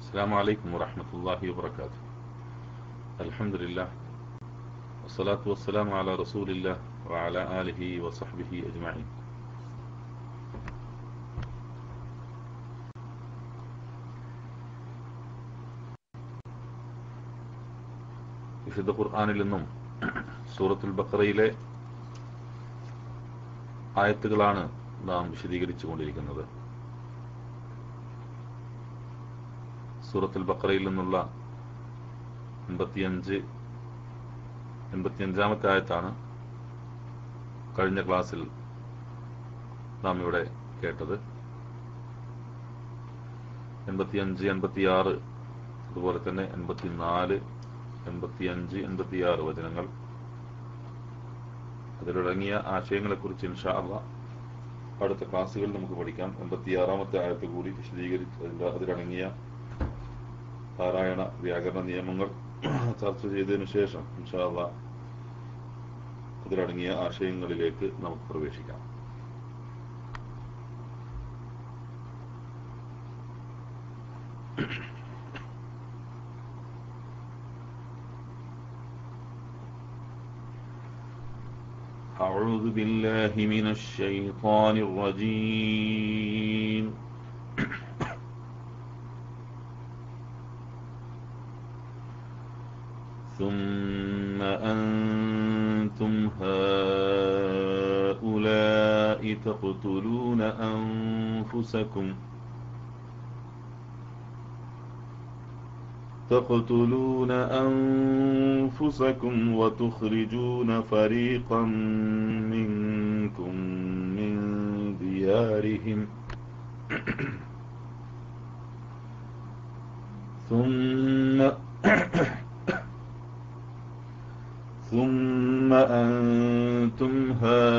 السلام عليكم ورحمة الله وبركاته الحمد لله والصلاة والسلام على رسول الله وعلى آله وصحبه أجمعين വിശുദ്ധ ഖുർആാനിൽ നിന്നും സൂറത്തുൽ ബക്കറയിലെ ആയത്തുകളാണ് നാം വിശദീകരിച്ചു കൊണ്ടിരിക്കുന്നത് സൂറത്തുൽ ബക്കറയിൽ നിന്നുള്ള എൺപത്തിയഞ്ച് എൺപത്തിയഞ്ചാമത്തെ ആയത്താണ് കഴിഞ്ഞ ക്ലാസ്സിൽ നാം ഇവിടെ കേട്ടത് എൺപത്തിയഞ്ച് എൺപത്തിയാറ് അതുപോലെ തന്നെ എൺപത്തിനാല് എൺപത്തിയഞ്ച് എൺപത്തിയാറ് വചനങ്ങൾ അതിലടങ്ങിയ ആശയങ്ങളെക്കുറിച്ച് ഇൻഷാ അള്ളാ അടുത്ത ക്ലാസ്സുകളിൽ നമുക്ക് പഠിക്കാം എൺപത്തിയാറാമത്തെ ആയത്ത് കൂടി വിശദീകരിച്ച് അതിൽ- അതിലടങ്ങിയ പാരായണ വ്യാകരണ നിയമങ്ങൾ ചർച്ച ചെയ്തതിനു ശേഷം ഇൻഷാ അള്ളാ അതിലടങ്ങിയ ആശയങ്ങളിലേക്ക് നമുക്ക് പ്രവേശിക്കാം أعوذ بالله من الشيطان الرجيم ثم أنتم هؤلاء تقتلون أنفسكم تقتلون أنفسكم وتخرجون فريقا منكم من ديارهم ثم ثم أنتم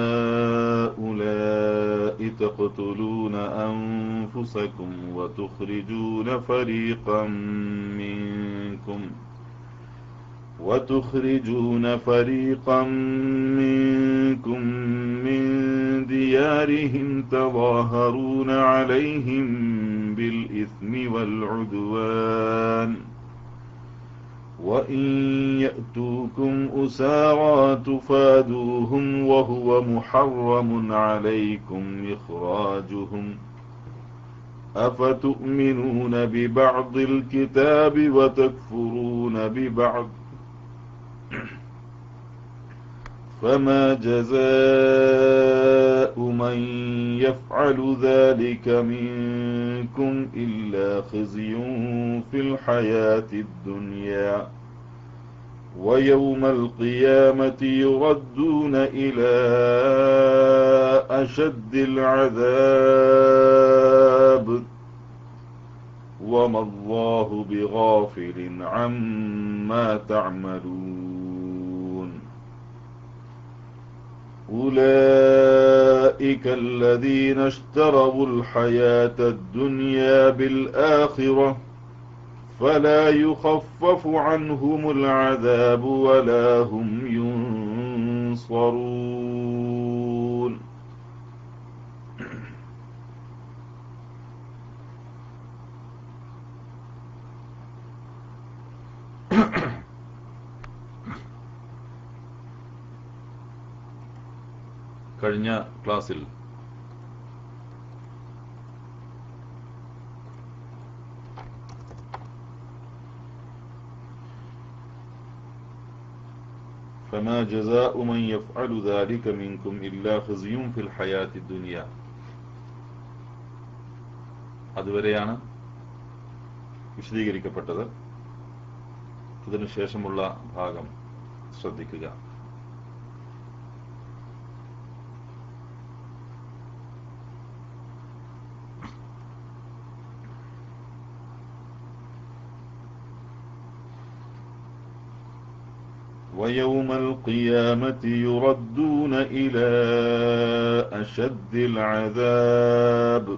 هؤلاء تقتلون أنفسكم وتخرجون فريقا منكم وتخرجون فريقا منكم من ديارهم تظاهرون عليهم بالإثم والعدوان وإن يأتوكم أسارى تفادوهم وهو محرم عليكم إخراجهم أفتؤمنون ببعض الكتاب وتكفرون ببعض فما جزاء من يفعل ذلك منكم إلا خزي في الحياة الدنيا ويوم القيامة يردون إلى أشد العذاب وما الله بغافل عما تعملون أولئك الذين اشتروا الحياة الدنيا بالآخرة فلا يخفف عنهم العذاب ولا هم ينصرون കഴിഞ്ഞ ക്ലാസ്സിൽ فما جزاء من يفعل ذلك منكم إلا خزي في الحياة الدنيا അതുവരെയാണ് വിശദീകരിക്കപ്പെട്ടത് ഇതിനുശേഷമുള്ള ഭാഗം ശ്രദ്ധിക്കുക ويوم القيامة يردون إلى أشد العذاب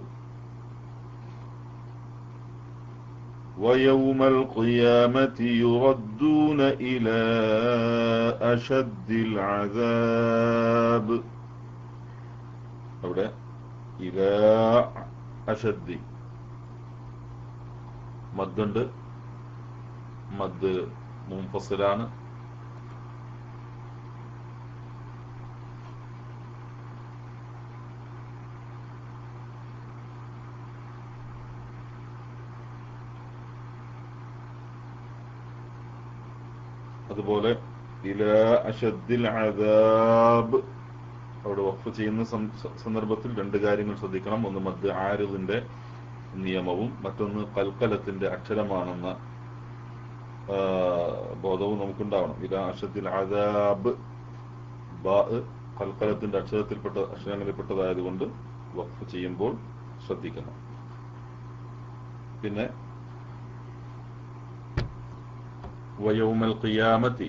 ويوم القيامة يردون إلى أشد العذاب അവിടെ إلى أشد മദ്ദുണ്ട് മദ് മുംഫസിലാണ് അതുപോലെ ഇല അഷദ്ദിൽ അദാബ് അവിടെ വഖഫ് ചെയ്യുന്ന സം- സ- സന്ദർഭത്തിൽ രണ്ട് കാര്യങ്ങൾ ശ്രദ്ധിക്കണം ഒന്ന് മദ് ആരിദിന്റെ നിയമവും മറ്റൊന്ന് കൽക്കലത്തിന്റെ അക്ഷരമാണെന്ന ആ, ബോധവും നമുക്കുണ്ടാവണം ഇല അഷദ്ദിൽ അദാബ് ബാ കൽക്കലത്തിന്റെ അക്ഷരത്തിൽപ്പെട്ട അക്ഷരങ്ങളിൽപ്പെട്ടതായതുകൊണ്ട് വഖഫ് ചെയ്യുമ്പോൾ ശ്രദ്ധിക്കണം പിന്നെ വയൗമൽ ഖിയാമത്തി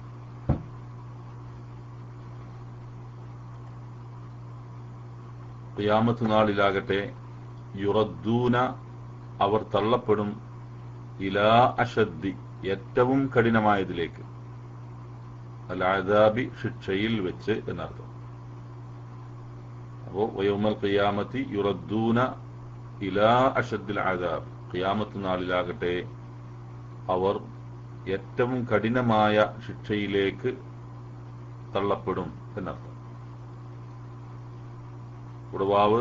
ഖിയാമത്ത് നാളിലാകട്ടെ യുറദ്ദൂന അവർ തള്ളപ്പെടും ഇലാ അഷദ്ദി ഏറ്റവും കഠിനമായതിലേക്ക് അൽ അദാബി ശിക്ഷയിൽ വെച്ച് എന്നർത്ഥം അപ്പോ വയോമൽ ഖിയാമത്തി യുറദ്ദൂന ഇലാ അഷദ്ദിൽ അദാബ് ഖിയാമത്ത് നാളിലാകട്ടെ അവർ ഏറ്റവും കഠിനമായ ശിക്ഷയിലേക്ക് തള്ളപ്പെടും എന്നർത്ഥം ഉടവാവ്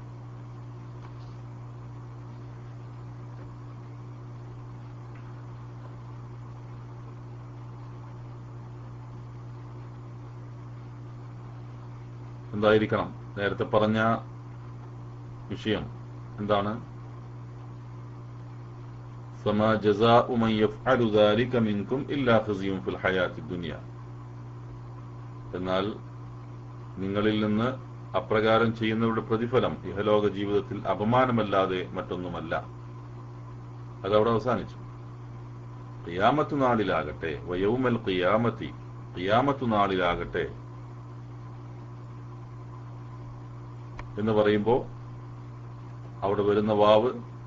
എന്തായിരിക്കണം നേരത്തെ പറഞ്ഞ വിഷയം എന്താണ് فما جزاء من يفعل ذلك منكم إلا خزي في الحياة الدنيا എന്നാൽ നിങ്ങളിൽ നിന്ന് അപ്രകാരം ചെയ്യുന്നവരുടെ പ്രതിഫലം ഇഹലോക ജീവിതത്തിൽ അപമാനമല്ലാതെ മറ്റൊന്നുമല്ല അതവിടെ അവസാനിച്ചു ഖിയാമത്ത് നാളിലാകട്ടെ വയൗമൽ ഖിയാമത്തി ഖിയാമത്ത് നാളിലാകട്ടെ എന്ന് പറയുമ്പോൾ അവിടെ വരുന്ന വാവ്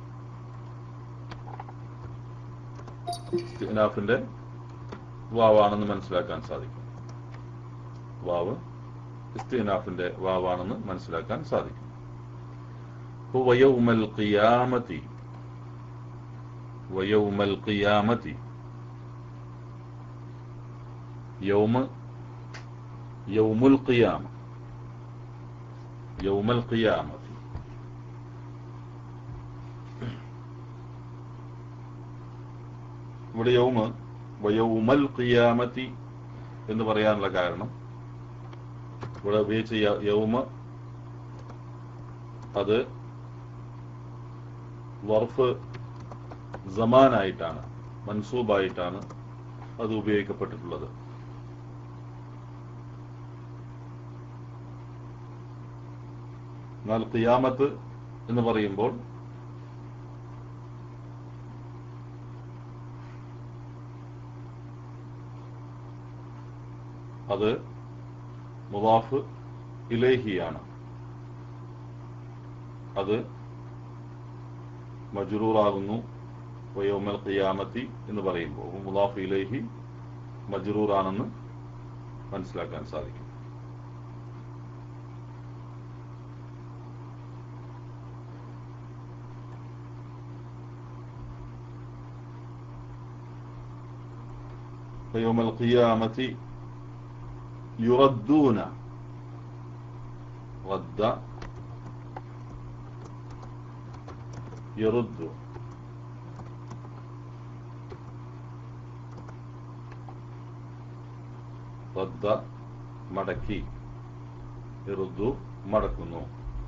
ഇസ്തിനാഫിന്റെ വാവാണെന്ന് മനസ്സിലാക്കാൻ സാധിക്കും വാവ് ഇസ്തിനാഫിന്റെ വാവാണെന്ന് മനസ്സിലാക്കാൻ സാധിക്കും വയൗമൽ ഖിയാമത്തി വയൗമൽ ഖിയാമത്തി യൗമ യൗമുൽ ഖിയാമ യൗമൽ ഖിയാമത്തി ഇവിടെ യൗമ വയൗമൽ ഖിയാമത്തി എന്ന് പറയാനുള്ള കാരണം ഇവിടെ ഉപയോഗിച്ച യ- യൗമ അത് വർഫ് സമാനായിട്ടാണ് മൻസൂബായിട്ടാണ് അത് ഉപയോഗിക്കപ്പെട്ടിട്ടുള്ളത് എന്നാൽ ഖിയാമത്ത് എന്ന് പറയുമ്പോൾ അത് മുവാഫ് ഇലേഹിയാണ് അത് മജ്റൂറാകുന്നു വയോമൽ ഖിയാമത്തി എന്ന് പറയുമ്പോൾ മുലാഫ് ഇലേഹി മജ്റൂറാണെന്ന് മനസ്സിലാക്കാൻ സാധിക്കും ويوم القيامة يردون رد يرد റദ്ദ മടക്കി ഇറുദ്ദു മടക്കുന്നു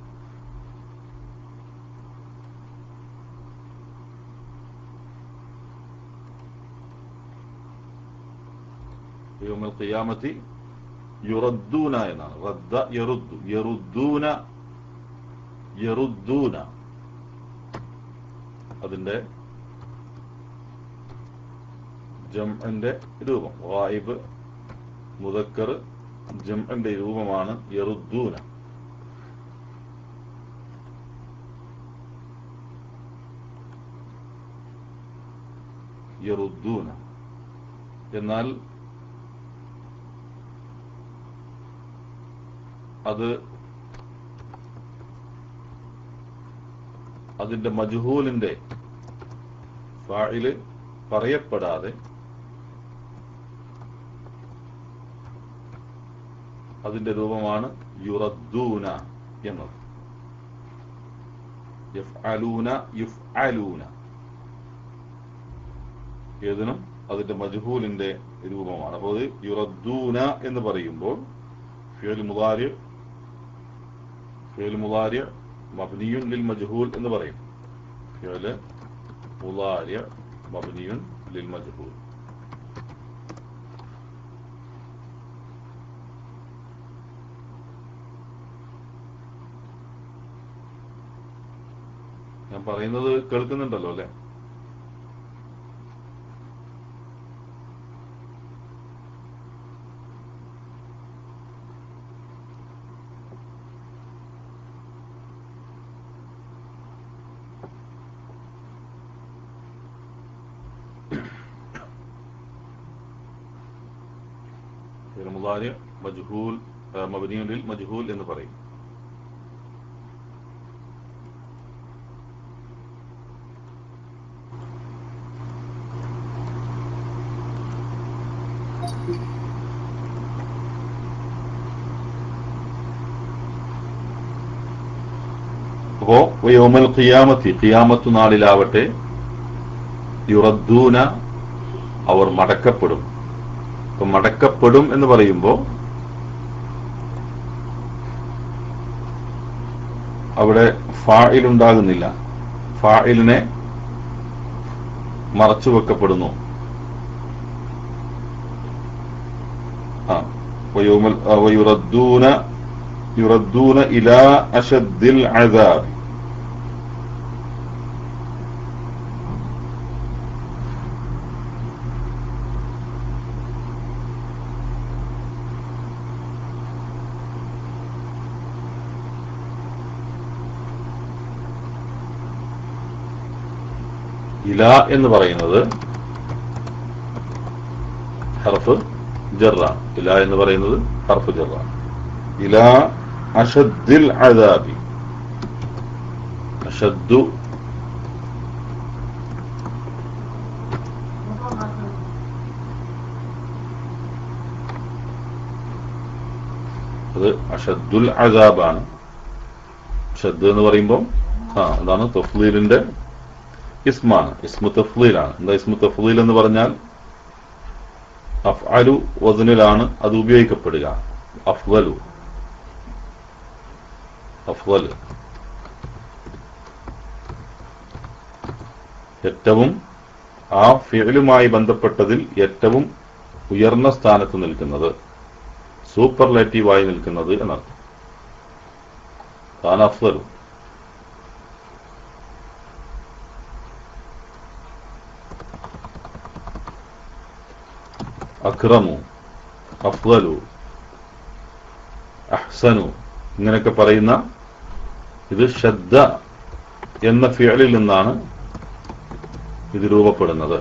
യൗമൽ ഖിയാമത്തി യുറദ്ദൂന എന്നാണ് റദ്ദ യറുദ്ദു യറുദ്ദൂന യറുദ്ദൂന അതിന്റെ ജംഅന്റെ രൂപം വായിബ് മുദക്കർ ജംഅന്റെ രൂപമാണ് യറുദ്ദൂന യറുദ്ദൂന എന്നാൽ അത് അതിന്റെ മജ്ഹൂലിന്റെ ഫായില് പറയപ്പെടാതെ അതിന്റെ രൂപമാണ് യുറദ്ദൂന എന്നത് യഫ്അലൂന യുഫ്അലൂന ഏതിനും അതിന്റെ മജ്ഹൂലിന്റെ രൂപമാണ് അപ്പോൾ അത് യുറദ്ദൂന എന്ന് പറയുമ്പോൾ ഫിയൽ മുതാരി ഫിയൽ മുതാരി മബ്നിയുൻ ലിൽ മജ്ഹൂൽ എന്ന് പറയും ഫിയൽ മുതാരി മബ്നിയുൻ ലിൽ മജ്ഹൂൽ ഞാൻ പറയുന്നത് കേൾക്കുന്നുണ്ടല്ലോ അല്ലെ മുതാരി മജ്ഹൂൽ മബനിയുലിൽ മജ്ഹൂൽ എന്ന് പറയും അപ്പോ യോമൽ ഖിയാമത്തി ഖിയാമത്തു നാളിലാവട്ടെ യുറദ്ദൂന അവർ മടക്കപ്പെടും അപ്പൊ മടക്കപ്പെടും എന്ന് പറയുമ്പോ അവിടെ ഫായിൽ ഉണ്ടാകുന്നില്ല ഫായിലിനെ മറച്ചു വെക്കപ്പെടുന്നു ആ വയോമൽ വയുറദ്ദൂന യുറദ്ദൂന ഇലാ അഷദ്ദിൽ അദാബ് ഇല എന്ന് പറയുന്നത് ഹർഫ് ജറാണ് ഇല എന്ന് പറയുന്നത് ഹർഫ് ജറാണ് ഇല അഷദ്ദിൽ അദാബി അഷദ്ദു അത് അഷദ്ദുൽ അദാബാണ് ഷദ് എന്ന് പറയുമ്പോൾ ആ അതാണ് തഫ്ലീലിന്റെ ഇസ്മാണ് ഇസ്മു തഫ്ലീലാണ് എന്താ ഇസ്മു തഫ്ലീൽ എന്ന് പറഞ്ഞാൽ അഫ്അലു വസനിലാണ് അത് ഉപയോഗിക്കപ്പെടുക അഫ്വലു അഫ്വൽ ഏറ്റവും ആ ഫിയലുമായി ബന്ധപ്പെട്ടതിൽ ഏറ്റവും ഉയർന്ന സ്ഥാനത്ത് നിൽക്കുന്നത് സൂപ്പർലേറ്റീവായി നിൽക്കുന്നത് എന്നർത്ഥം താൻ അഫ്വലു അക്രമു അഫ്വലു അഹ്സനു ഇങ്ങനെയൊക്കെ പറയുന്ന ഇത് ശ്രദ്ധ എന്ന ഫിയലിൽ നിന്നാണ് ഇത് രൂപപ്പെടുന്നത്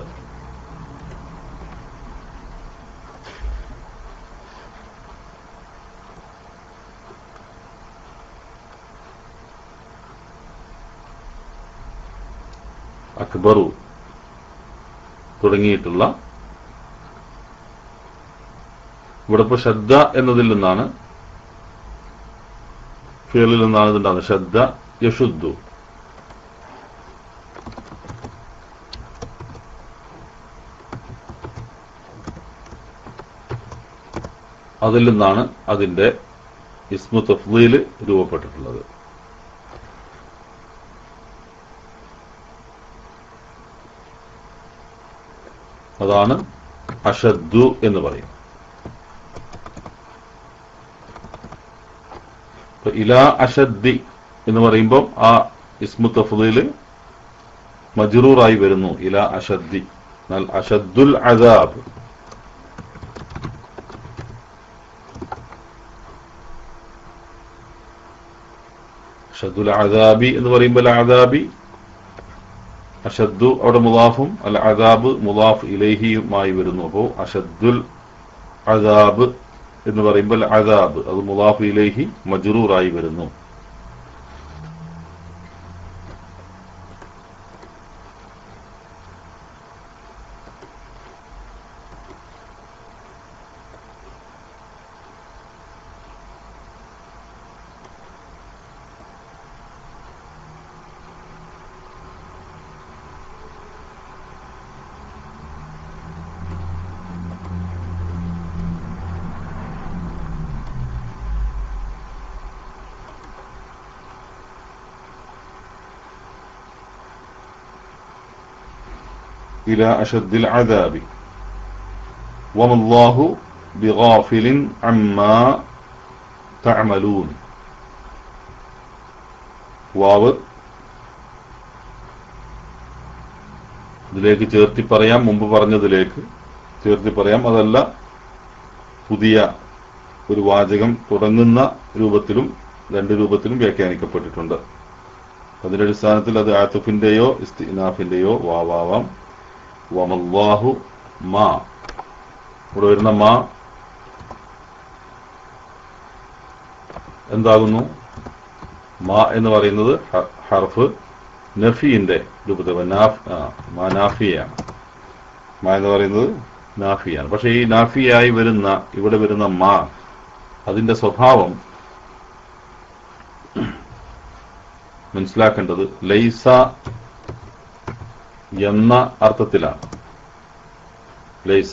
അക്ബറു തുടങ്ങിയിട്ടുള്ള ഇവിടെ ഇപ്പൊ ശ്രദ്ധ എന്നതിൽ നിന്നാണ് ഫിയലിൽ നിന്നാണ് ഇതുണ്ടാകുന്നത് ശ്രദ്ധ യശുദ്ധു അതിൽ നിന്നാണ് അതിന്റെ ഇസ്മു തഫ്ലീല് രൂപപ്പെട്ടിട്ടുള്ളത് അതാണ് അഷദ്ദു എന്ന് പറയും ഇപ്പൊ ഇലാ അഷദ്ദി എന്ന് പറയുമ്പോൾ ആ ഇസ്മു തഫ്ലീല് മജ്റൂറായി വരുന്നു ഇലാ അഷദ്ദി എന്നാൽ അഷദ്ദുൽ അദാബ് അഷദ്ദുൽ അദാബി എന്ന് പറയുമ്പോൾ അദാബി അഷദ്ദു അവിടെ മുലാഫും അൽ അദാബ് മുലാഫ് ഇലഹിയുമായി വരുന്നു അപ്പോ അഷദ്ദുൽ അദാബ് എന്ന് പറയുമ്പോൾ അദാബ് അത് മുലാഫ് ഇലഹി മജ്റൂറായി വരുന്നു إلى أشد العذاب وما الله بغافل عما تعملون വാവ് ഇതിലേക്ക് ചേർത്തി പറയാം മുമ്പ് പറഞ്ഞതിലേക്ക് ചേർത്തി പറയാം അതല്ല പുതിയ ഒരു വാചകം തുടങ്ങുന്ന രൂപത്തിലും രണ്ട് രൂപത്തിലും വ്യാഖ്യാനിക്കപ്പെട്ടിട്ടുണ്ട് അതിന്റെ അടിസ്ഥാനത്തിൽ അത് ആത്തുഫിന്റെയോ ഇസ്തിനാഫിന്റെയോ വാവാവാം വമല്ലാഹു മാ ഇവിടെ വരുന്ന മാ എന്താകുന്നു മാ എന്ന് പറയുന്നത് ഹ- ഹർഫ് നഫീന്റെ രൂപത്തിൽ നാഫ് ആ, മാ നാഫിയാണ് മാ എന്ന് പറയുന്നത് നാഫിയാണ് പക്ഷെ ഈ നാഫിയായി വരുന്ന ഇവിടെ വരുന്ന മാ അതിന്റെ സ്വഭാവം മനസ്സിലാക്കേണ്ടത് ലൈസ എന്ന അർത്ഥത്തിലാണ് ലൈസ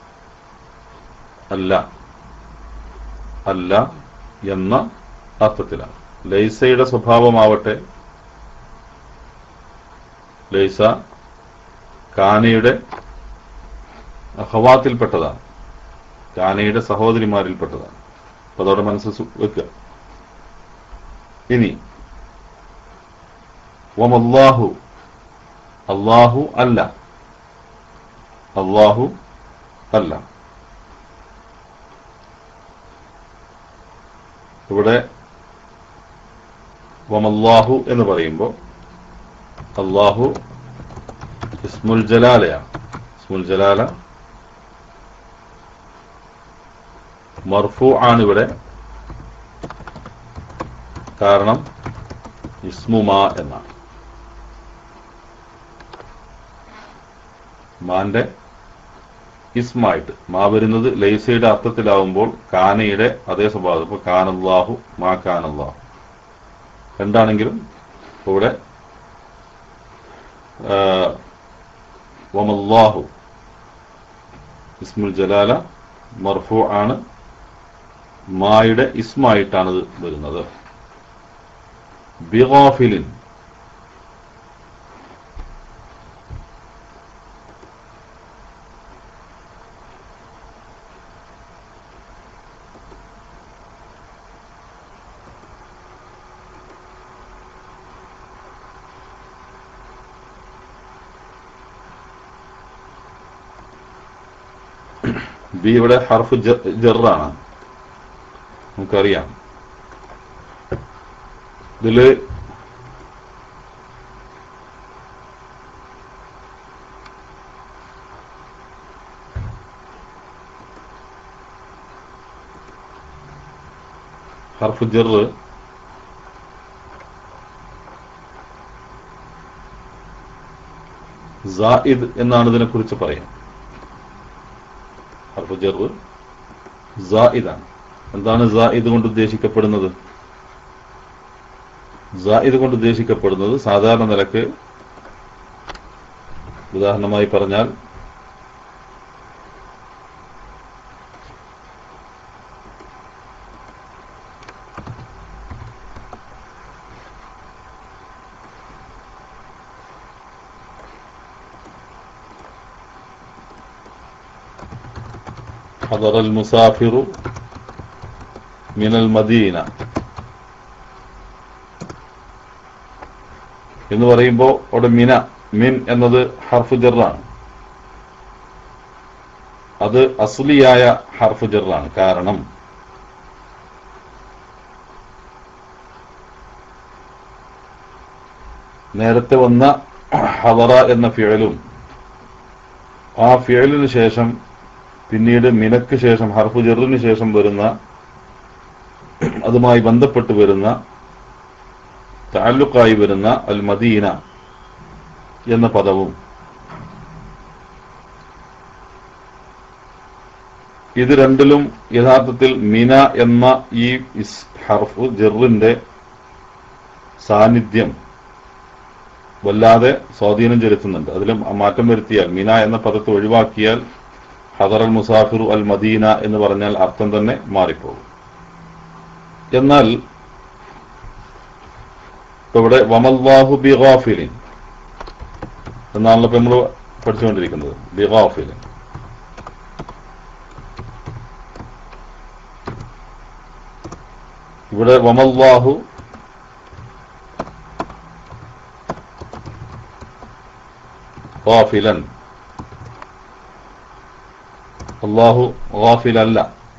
അല്ല അല്ല എന്ന അർത്ഥത്തിലാണ് ലൈസയുടെ സ്വഭാവമാവട്ടെ ലൈസ കാനയുടെ അഹവാത്തിൽപ്പെട്ടതാണ് കാനയുടെ സഹോദരിമാരിൽപ്പെട്ടതാണ് അപ്പൊ അതോടെ മനസ്സ് സു- വെക്കുക ഇനി വമല്ലാഹു അല്ലാഹു അല്ല അല്ലാഹു അല്ല ഇവിടെ വമല്ലാഹു എന്ന് പറയുമ്പോൾ അല്ലാഹു ഇസ്മുൽ ജലാലയാണ് ഇസ്മുൽ ജലാല മർഫു ആണ് ഇവിടെ കാരണം ഇസ്മുമാ എന്നാണ് മാന്റെ ഇസ്മായിട്ട് മാ വരുന്നത് ലൈസയുടെ അർത്ഥത്തിലാവുമ്പോൾ കാനയുടെ അതേ സ്വഭാവം ഇപ്പൊ കാനല്ലാഹു മാ കാനല്ലാഹു രണ്ടാണെങ്കിലും ഇപ്പൊ ഇവിടെ ആ, വമല്ലാഹു ഇസ്മുൽ ജലാല മർഫു ആണ് മായുടെ ഇസ്മായിട്ടാണ് ഇത് വരുന്നത് ബിഗാഫിലിൻ ബി ഇവിടെ ഹർഫ് ജ- ജറാണ് നമുക്കറിയാം ഇതില് ഹർഫ് ജറ് സായിദ് എന്നാണ് ഇതിനെക്കുറിച്ച് പറയാം ഹർഫ് ജറ് സായിദാണ് എന്താണ് സായിദ് കൊണ്ട് ഉദ്ദേശിക്കപ്പെടുന്നത് സായിദ് കൊണ്ട് ഉദ്ദേശിക്കപ്പെടുന്നത് സാധാരണ നിലക്ക് ഉദാഹരണമായി പറഞ്ഞാൽ حضر المسافر من المدينة എന്ന് പറയുമ്പോൾ അവിടെ മിന മിൻ എന്നത് ഹർഫ് ജറാണ് അത് അസ്ലിയായ ഹർഫ് ജറാണ് കാരണം നേരത്തെ വന്ന ഹവറ എന്ന ഫിഴലും ആ ഫിഴലിന് ശേഷം പിന്നീട് മിനക്ക് ശേഷം ഹർഫ് ജറിന് ശേഷം വരുന്ന അതുമായി ബന്ധപ്പെട്ട് വരുന്ന താലുക്കായി വരുന്ന അൽ മദീന എന്ന പദവും ഇത് രണ്ടിലും യഥാർത്ഥത്തിൽ മിന എന്ന ഈ ഇസ് ഹർഫ് ജറിന്റെ സാന്നിധ്യം വല്ലാതെ സ്വാധീനം ചെലുത്തുന്നുണ്ട് അതിലും മാറ്റം വരുത്തിയാൽ മിന എന്ന പദത്തെ ഒഴിവാക്കിയാൽ ഹദർ അൽ മുസാഫിറു അൽ മദീന എന്ന് പറഞ്ഞാൽ അർത്ഥം തന്നെ മാറിപ്പോകും എന്നാൽ ഇപ്പൊ ഇവിടെ വമല്ലാഹു ബി ഗാഫിലിൻ എന്നാണല്ലോ ഇപ്പൊ നമ്മൾ പഠിച്ചുകൊണ്ടിരിക്കുന്നത് ബിഗാഫിലിൻ ഇവിടെ വമല്ലാഹു ഗാഫിലൻ അള്ളാഹു ഗാഫിലല്ല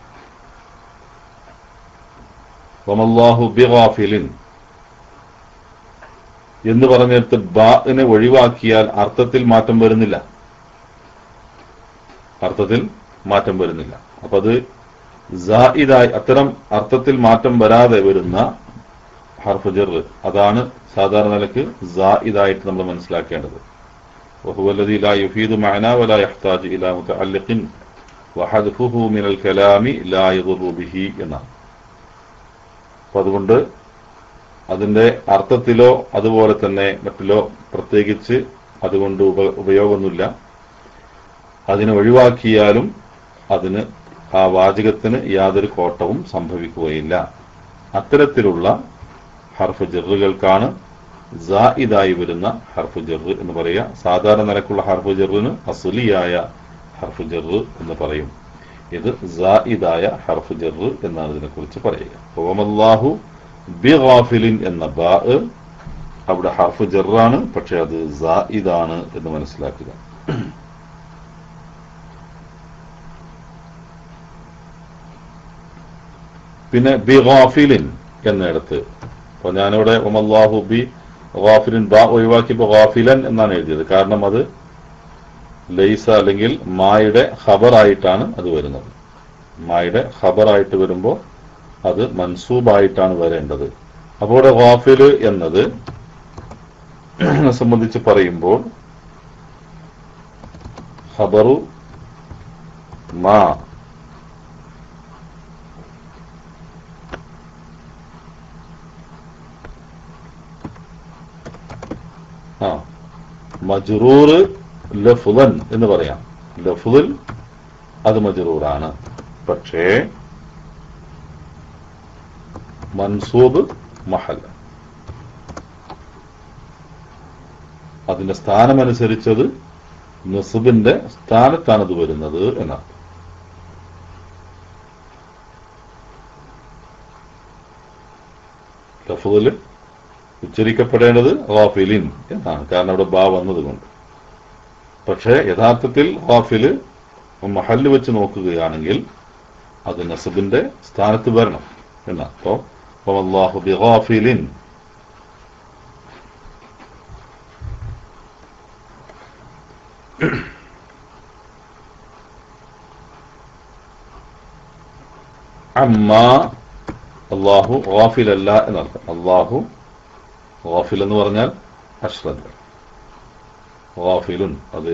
വമല്ലാഹു ബിഗാഫിലിൻ എന്ന് പറഞ്ഞിടത്ത് ബാഇനെ ഒഴിവാക്കിയാൽ അർത്ഥത്തിൽ മാറ്റം വരുന്നില്ല അർത്ഥത്തിൽ മാറ്റം വരുന്നില്ല അപ്പൊ അത് സായിദായി അത്തരം അർത്ഥത്തിൽ മാറ്റം വരാതെ വരുന്ന ഹർഫ് ജർ അതാണ് സാധാരണ നിലക്ക് സായിദായിട്ട് നമ്മൾ മനസ്സിലാക്കേണ്ടത് وهو الذي لا يفيد معنى ولا يحتاج إلى متعلق وحذفه من الكلام لا يضر به എന്നാണ് അപ്പൊ അതുകൊണ്ട് അതിന്റെ അർത്ഥത്തിലോ അതുപോലെ തന്നെ മറ്റിലോ പ്രത്യേകിച്ച് അതുകൊണ്ട് ഉപ ഉപയോഗമൊന്നുമില്ല അതിനെ ഒഴിവാക്കിയാലും അതിന് ആ വാചകത്തിന് യാതൊരു കോട്ടവും സംഭവിക്കുകയില്ല അത്തരത്തിലുള്ള ഹർഫ് ജറുകൾക്കാണ് സായിദായി വരുന്ന ഹർഫ് ജറ് എന്ന് പറയുക സാധാരണ നിലക്കുള്ള ഹർഫ് ജറിന് അസുലിയായ ഹർഫ് ജറ് എന്ന് പറയും ഇത് സായിദായ ഹർഫ് ജറ് എന്നാണ് ഇതിനെക്കുറിച്ച് പറയുക ഓമല്ലാഹു ബിഗാഫിലിൻ എന്ന ബാ അവിടെ ഹർഫ് ജറാണ് പക്ഷെ അത് സായിദാണ് എന്ന് മനസ്സിലാക്കുക പിന്നെ ബി ഗാഫിലിൻ എന്നിടത്ത് അപ്പൊ ഞാനിവിടെ ഒമല്ലാഹു ബി ഗാഫിലിൻ ബാ ഒഴിവാക്കിയപ്പോ ഗാഫിലൻ എന്നാണ് എഴുതിയത് കാരണം അത് ലൈസ അല്ലെങ്കിൽ മായുടെ ഖബറായിട്ടാണ് അത് വരുന്നത് മായുടെ ഖബറായിട്ട് വരുമ്പോൾ അത് മൻസൂബായിട്ടാണ് വരേണ്ടത് അപ്പോൾ ഇവിടെ ഗാഫില് എന്നത് സംബന്ധിച്ച് പറയുമ്പോൾ ഖബറു മാ ആ മജ്റൂർ ലഫുലൻ എന്ന് പറയാം ലഫുൽ അത് മജ്റൂറാണ് പക്ഷേ മൻസൂബ് മഹൽ അതിന്റെ സ്ഥാനമനുസരിച്ചത് നസുബിന്റെ സ്ഥാനത്താണ് അത് വരുന്നത് എന്നാണ് ലഫുദിൽ ഉച്ചരിക്കപ്പെടേണ്ടത് ഗാഫിലിൻ എന്നാണ് കാരണം അവിടെ ബാ വന്നതുകൊണ്ട് പക്ഷേ യഥാർത്ഥത്തിൽ ഗാഫില് മഹല്ല് വെച്ച് നോക്കുകയാണെങ്കിൽ അത് നസബിന്റെ സ്ഥാനത്ത് വരണം എന്നാ അപ്പോ അള്ളാഹു ബിഗാഫിലിൻ അമ്മ അള്ളാഹു ഗാഫിലല്ല എന്നർത്ഥം അള്ളാഹു ഗാഫിൽ എന്ന് പറഞ്ഞാൽ അശ്രദ്ധ ഗാഫിലുൻ അത്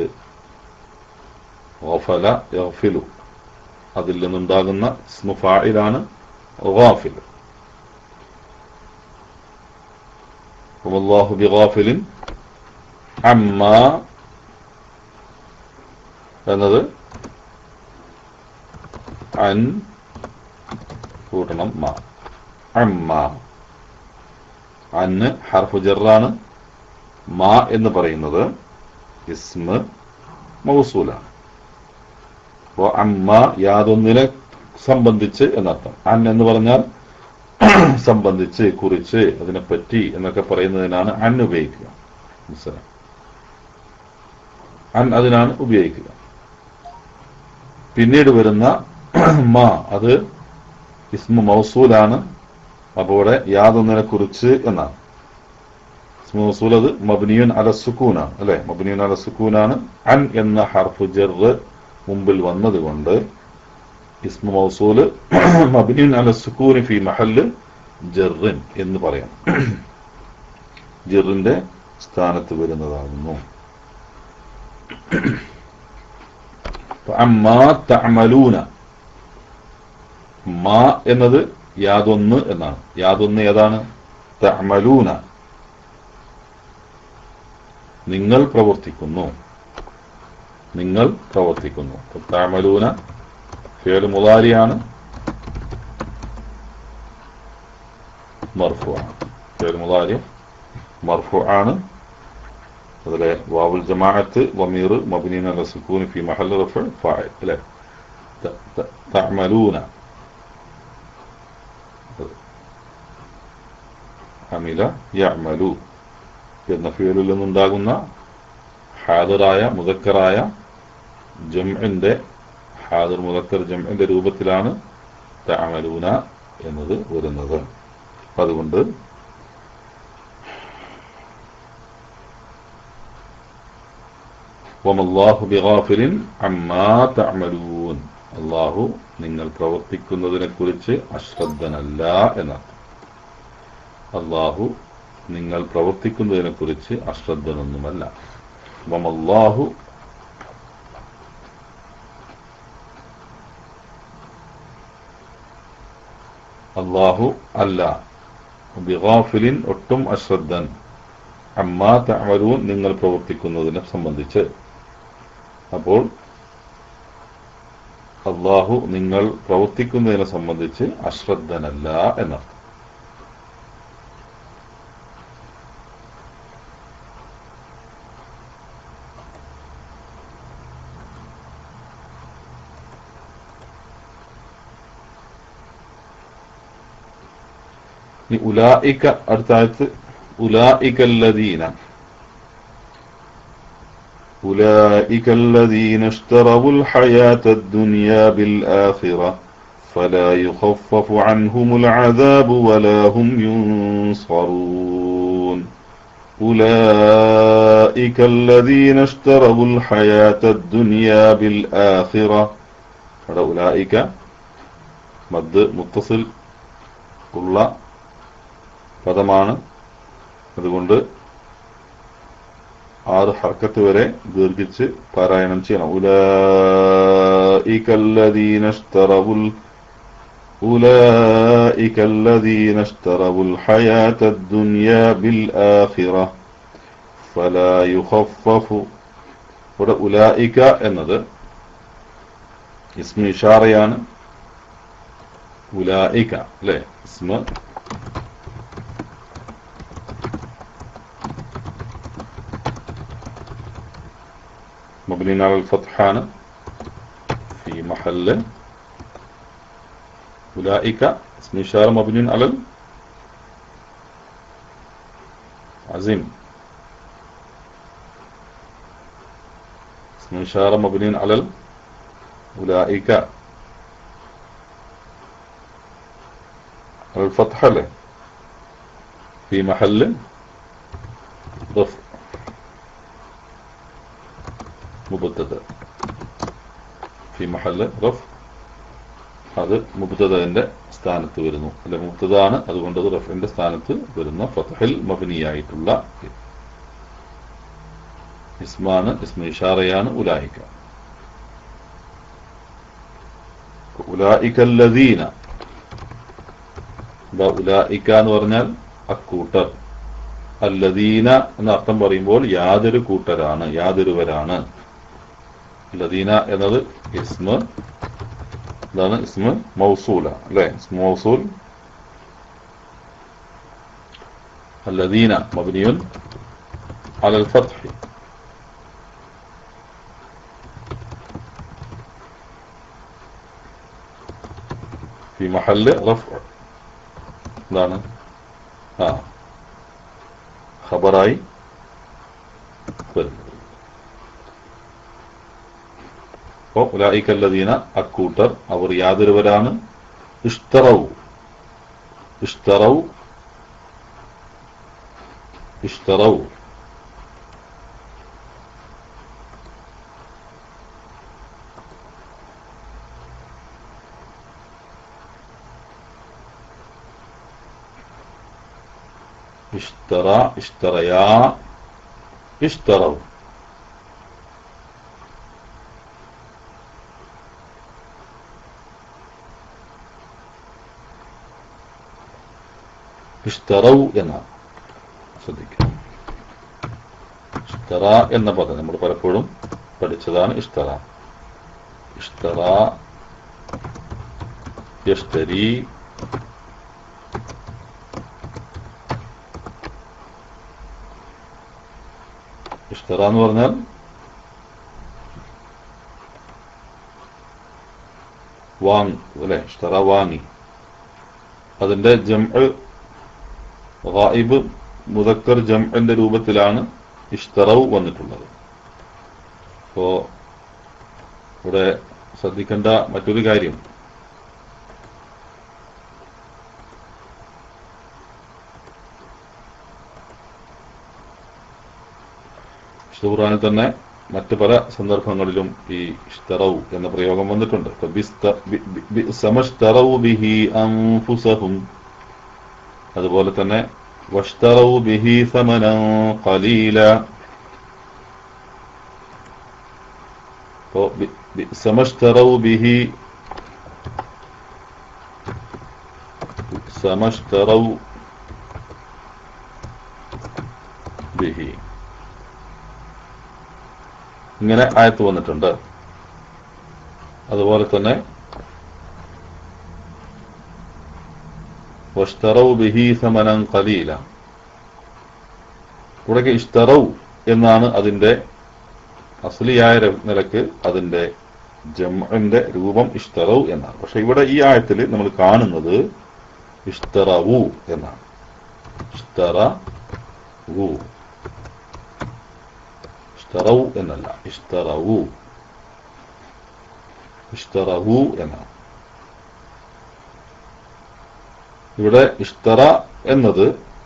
ഗഫല യഗ്ഫിലു അതിൽ നിന്നുണ്ടാകുന്ന സ്മുഫായിലാണ് ഗാഫിൽ അള്ളാഹു ബിഗാഫിലിൻ അമ്മ എന്നത് അൻ കൂട്ടണം മാ അമ്മ അന്ന് ഹർഫു ജറാണ് മാ എന്ന് പറയുന്നത് ഇസ്മ മൗസൂലാണ് അപ്പോ അമ്മ യാതൊന്നിനെ സംബന്ധിച്ച് എന്നർത്ഥം അൻ എന്ന് പറഞ്ഞാൽ സംബന്ധിച്ച് കുറിച്ച് അതിനെപ്പറ്റി എന്നൊക്കെ പറയുന്നതിനാണ് അൻ ഉപയോഗിക്കുക മനസ്സിലായി അൻ അതിനാണ് ഉപയോഗിക്കുക പിന്നീട് വരുന്ന മാ അത് ഇസ്മ മൗസൂലാണ് അപ്പോൾ ഇവിടെ യാതൊന്നിനെ കുറിച്ച് എന്നാണ് ഇസ്മ മൗസൂൽ അത് മബ്നിയുൻ അല സുക്കൂനാണ് അല്ലെ മബ്നിയുൻ അല സുക്കൂനാണ് അൻ എന്ന ഹർഫു ജർ മുമ്പിൽ വന്നതുകൊണ്ട് ഇസ്മ മൗസൂല് മബ്നിയുൻ അല സുക്കൂനി ഫി മഹല്ല് ജറിൻ എന്ന് പറയാം ജറിന്റെ സ്ഥാനത്ത് വരുന്നതാകുന്നു അമ്മാ തഅമലൂന മാ എന്നത് യാതൊന്ന് എന്നാണ് യാതൊന്ന് ഏതാണ് തഅമലൂന നിങ്ങൾ പ്രവർത്തിക്കുന്നു നിങ്ങൾ പ്രവർത്തിക്കുന്നു തഅമലൂന ഫേൽ മുതാരിയാണ് മർഫു ആണ് ഫേൽ മുതാരി മർഫു ആണ് അതിലെ വാവുൽ ജമാഅത്ത് വമീർ മബിനീൻ അല സുക്കൂൻ ഫി മഹൽ റഫ ഫാഇൽ അല്ലേ ത- ത- തഅമലൂന അമില യഅമലു എന്ന ഫിയലിൽ നിന്നുണ്ടാകുന്ന ഹാദറായ മുദക്കറായ ജംഇന്റെ ഹാദർ മുദക്കർ ജംഇന്റെ രൂപത്തിലാണ് തഅമലൂന എന്നത് വരുന്നത് അതുകൊണ്ട് വമല്ലാഹു ബിഗാഫിലിൻ അമ്മാ തഅമലൂൻ അല്ലാഹു നിങ്ങൾ പ്രവർത്തിക്കുന്നതിനെ കുറിച്ച് അശ്രദ്ധനല്ല എന്നർത്ഥം അല്ലാഹു നിങ്ങൾ പ്രവർത്തിക്കുന്നതിനെ കുറിച്ച് അശ്രദ്ധനൊന്നുമല്ല വമല്ലാഹു അല്ലാഹു അല്ല ബിഗാഫിലിൻ ഒട്ടും അശ്രദ്ധൻ അമ്മാ തഅമലൂൻ നിങ്ങൾ പ്രവർത്തിക്കുന്നതിനെ സംബന്ധിച്ച് അപ്പോൾ അള്ളാഹു നിങ്ങൾ പ്രവർത്തിക്കുന്നതിനെ സംബന്ധിച്ച് അശ്രദ്ധനല്ല എന്നർത്ഥം ഇനി ഉലായിക്ക അടുത്ത ആയത്ത് ഉലായിക്കല്ലദീന أولئك الذين اشتروا الحياة الدنيا بالآخرة فلا يخفف عنهم العذاب ولا هم ينصرون أولئك الذين اشتروا الحياة الدنيا بالآخرة അവിടെ ഉലായിക്ക മദ് മുത്തസിൽ ഉള്ള പദമാണ് അതുകൊണ്ട് ആറ് ഹർക്കത്ത് വരെ ദീർഘിച്ച് പാരായണം ചെയ്യണം ഉലീകല്ലദീനഷ്തറവുൽ ഉലീകല്ലദീനഷ്തറവുൽ ഹയാത്ത ദുനിയ ബിൽ ആഖിറ ഫലാ യുഖഫഫു ഇവിടെ ഉലായിക എന്നത് ഇസ്മ ഇഷാറയാണ് ഉലായിക അല്ലേ ഇസ്മ مبني على الفتحان في محل أولئك اسم إشارة مبني على العزيم اسم إشارة مبني على ال- أولئك على الفتحة له في محل رفع مبتدا في محل റഫ് അത് മുബ്തദന്റെ സ്ഥാനത്ത് വരുന്നു അല്ലെ മുബ്തദാണ് അതുകൊണ്ട് അത് റഫിന്റെ സ്ഥാനത്ത് വരുന്ന ഫതഹിൽ മബനിയായിട്ടുള്ള ഇസ്മാണ് ഇസ്മ ഇഷാറയാണ് ഉലായിക്ക ഉലായിക്കല്ലദീന എന്താ ഉലായിക്ക എന്ന് പറഞ്ഞാൽ അക്കൂട്ടർ അല്ലദീന എന്ന അർത്ഥം പറയുമ്പോൾ യാതൊരു കൂട്ടരാണ് യാതൊരുവരാണ് ലദീന എന്നത് ഇസ്മ ഇതാണ് ഇസ്മ മൗസൂല അല്ലെ ഇസ്മ മൗസൂൽ الذين مبني على الفتح في محل رفع ഇതാണ് ആ ഖബറായി വരുന്നത് അപ്പോ ഉലായിക്കല്ലദീന അക്കൂട്ടർ അവർ യാതൊരുവരാണ് ഇഷ്തറവ് ഇഷ്തറവ് ഇഷ്തറവ് اشترى اشتريا اشتروا ഇഷ്തറൗ എന്നാണ് ശ്രദ്ധിക്കുക ഇഷ്തറ എന്ന പദം നമ്മൾ പലപ്പോഴും പഠിച്ചതാണ് ഇഷ്തറ ഇഷ്തറ യഷ്തരി ഇഷ്തറ എന്ന് പറഞ്ഞാൽ വാങ്ങി അല്ലെ ഇഷ്തറ വാങ്ങി അതിന്റെ ജംഅ് ഗായിബ് മുദക്കർ ജംഅന്റെ രൂപത്തിലാണ് ഇഷ്തറവ് വന്നിട്ടുള്ളത് അപ്പോ ഇവിടെ ശ്രദ്ധിക്കേണ്ട മറ്റൊരു കാര്യം വിശുദ്ധ ഖുർആനിൽ തന്നെ മറ്റ് പല സന്ദർഭങ്ങളിലും ഈ ഇഷ്തറവ് എന്ന പ്രയോഗം വന്നിട്ടുണ്ട് ഇപ്പൊ ബിസ്ത- ബി- ബി- ബി- സമഷ്തറവ് ബിഹി അൻഫുസഹും അതുപോലെ തന്നെ വഷ്തറവ് ബിഹി സമനൻ ഖലീല അപ്പോ ബി- ബി- സമഷ്തറവ് ബിഹി സമഷ്തറവ് ബിഹി ഇങ്ങനെ ആയത്ത് വന്നിട്ടുണ്ട് അതുപോലെ തന്നെ വഷ്തറൗ ബിഹി സമനം കലീല ഇവിടേക്ക് ഇഷ്തറൗ എന്നാണ് അതിന്റെ അസ്ലിയായ ര- നിലക്ക് അതിന്റെ ജംഇന്റെ രൂപം ഇഷ്തറൗ എന്നാണ് പക്ഷെ ഇവിടെ ഈ ആയത്തിൽ നമ്മൾ കാണുന്നത് ഇഷ്തറവു എന്നാണ് ഇഷ്തറവു ഇഷ്തറൗ എന്നല്ല ഇഷ്തറവു ഇഷ്തറവു എന്നാണ് ഇവിടെ ഇഷ്തറ എന്നത്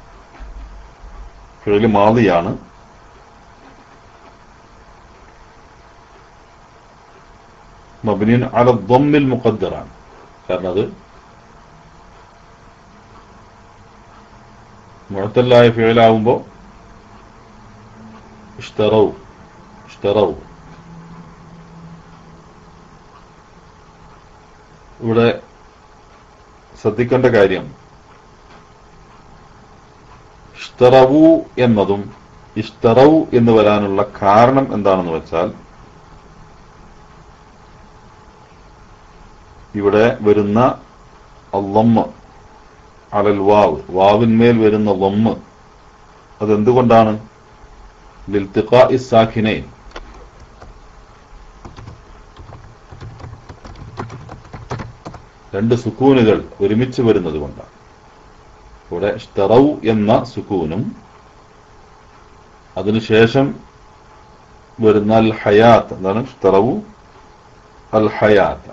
ഫിഴല് മാതിയാണ് മബിനിൻ അല ദ്വമ്മിൽ മുഖദ്ദറാണ് കാരണം അത് മുഴത്തല്ലായ ഫിഴലാവുമ്പോൾ اشتروا اشتروا ഇവിടെ ശ്രദ്ധിക്കേണ്ട കാര്യം ഇഷ്തറവു എന്നതും ഇഷ്തറവ് എന്ന് വരാനുള്ള കാരണം എന്താണെന്ന് വെച്ചാൽ ഇവിടെ വരുന്ന അല്ലമ്മ അലൽ വാവ് വാവിന്മേൽ വരുന്ന ലമ്മ് അതെന്തുകൊണ്ടാണ് لالتقاء الساكنين രണ്ട് സുക്കൂനുകൾ ഒരുമിച്ച് വരുന്നത് കൊണ്ടാണ് ഇവിടെ ഇഷ്തറൗ എന്ന സുക്കൂനും അതിനുശേഷം വരുന്ന അൽ ഹയാത്ത് എന്താണ് ഇഷ്തറവു അൽ ഹയാത്ത്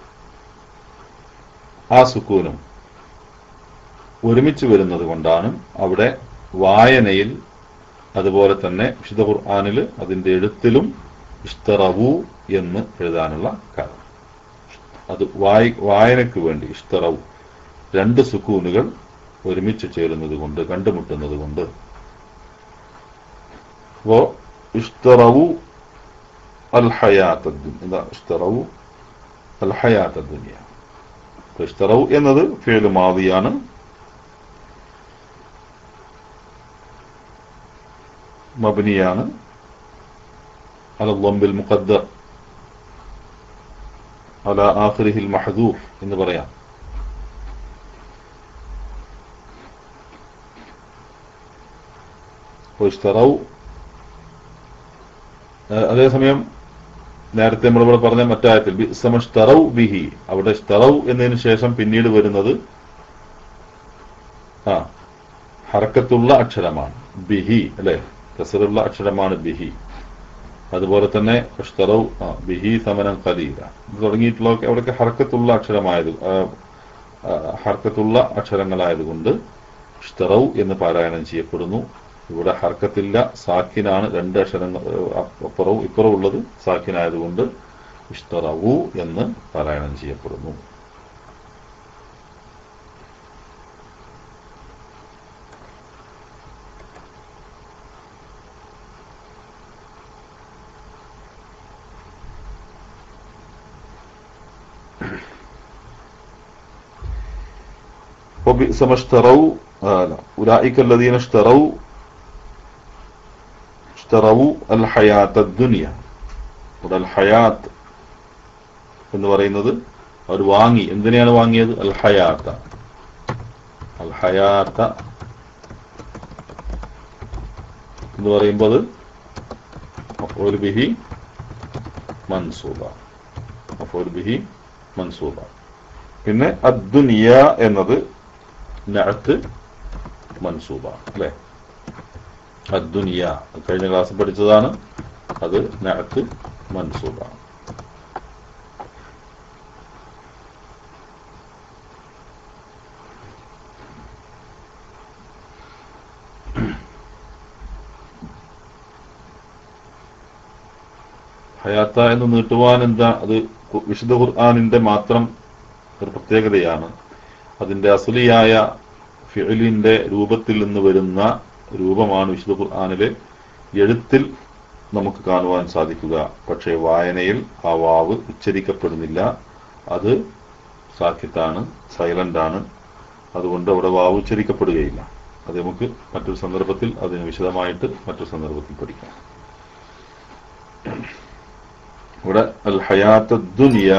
ആ സുക്കൂനും ഒരുമിച്ച് വരുന്നത് കൊണ്ടാണ് അവിടെ വായനയിൽ അതുപോലെ തന്നെ വിശുദ്ധ ഖുർആാനിൽ അതിന്റെ എഴുത്തിലും ഇഷ്തറവു എന്ന് എഴുതാനുള്ള കാരണം അത് വായി വായനയ്ക്ക് വേണ്ടി ഇഷ്തറവു രണ്ട് സുക്കൂനുകൾ ഒരുമിച്ച് ചേരുന്നത് കൊണ്ട് കണ്ടുമുട്ടുന്നത് കൊണ്ട് അപ്പോ ഇഷ്തറവു അൽ ഹയാത്ത് എന്താ ഇഷ്തറവു അൽ ഹയാത്ത് ദുനിയ ഇഷ്തറവു എന്നത് ഫേല് മാവിയാണ് മബനിയാണ് على الضم المقدر على آخره المحذوف എന്ന് പറയാം ഇഷ്ടറവ് അതേസമയം നേരത്തെ നമ്മളിവിടെ പറഞ്ഞ മറ്റായത്തിൽ സമഷ്തറവ് ബിഹി അവിടെ ഇഷ്ടറവ് എന്നതിന് ശേഷം പിന്നീട് വരുന്നത് ആ ഹറക്കത്തുള്ള അക്ഷരമാണ് ബിഹി അല്ലെ കസറുള്ള അക്ഷരമാണ് ബിഹി അതുപോലെ തന്നെ ഇഷ്തറവ് ആ, ബിഹി സമനം കലീല ഇത് തുടങ്ങിയിട്ടുള്ളതൊക്കെ അവിടെയൊക്കെ ഹർക്കത്തുള്ള അക്ഷരമായത് ആ, ആ, ഹർക്കത്തുള്ള അക്ഷരങ്ങളായതുകൊണ്ട് ഇഷ്തറവ് എന്ന് പാരായണം ചെയ്യപ്പെടുന്നു ഇവിടെ ഹർക്കത്തില്ല സാക്കിനാണ് രണ്ട് അക്ഷരങ്ങൾ ആ, അപ്പുറവും ഇപ്പുറവും ഉള്ളത് സാക്കിനായതുകൊണ്ട് ഇഷ്തറവു എന്ന് പാരായണം ചെയ്യപ്പെടുന്നു وبئس ما اشتروا آه لا. أولئك الذين اشتروا اشتروا الحياة الدنيا ഇവിടെ അൽ ഹയാത്ത് എന്ന് പറയുന്നത് അവർ വാങ്ങി എന്തിനെയാണ് വാങ്ങിയത് അൽ ഹയാത്ത അൽ ഹയാത്ത എന്ന് പറയുമ്പോൾ അത് മഫൂൽ ബിഹി മൻസൂബ മഫൂൽ ബിഹി മൻസൂബ പിന്നെ അദ്ദുനിയ എന്നത് നഅത്ത് മൻസൂബ അല്ലേ അദ്ദുനിയ കഴിഞ്ഞ ക്ലാസ്സിൽ പഠിച്ചതാണ് അത് നഅത്ത് മൻസൂബ ഹയാത്ത എന്ന് നീട്ടുവാൻ എന്താ അത് കു- വിശുദ്ധ ഖുർആാനിന്റെ മാത്രം ഒരു പ്രത്യേകതയാണ് അതിന്റെ അസുലിയായ ഫിഅലിന്റെ രൂപത്തിൽ നിന്ന് വരുന്ന രൂപമാണ് വിശുദ്ധ ഖുർആാനിലെ എഴുത്തിൽ നമുക്ക് കാണുവാൻ സാധിക്കുക പക്ഷേ വായനയിൽ ആ വാവ് ഉച്ചരിക്കപ്പെടുന്നില്ല അത് സാക്കിത്താണ് സൈലന്റ് ആണ് അതുകൊണ്ട് അവിടെ വാവ് ഉച്ചരിക്കപ്പെടുകയില്ല അത് നമുക്ക് മറ്റൊരു സന്ദർഭത്തിൽ അതിന് വിശദമായിട്ട് മറ്റൊരു സന്ദർഭത്തിൽ പഠിക്കാം ഇവിടെ അൽ ഹയാത്ത് ദുനിയ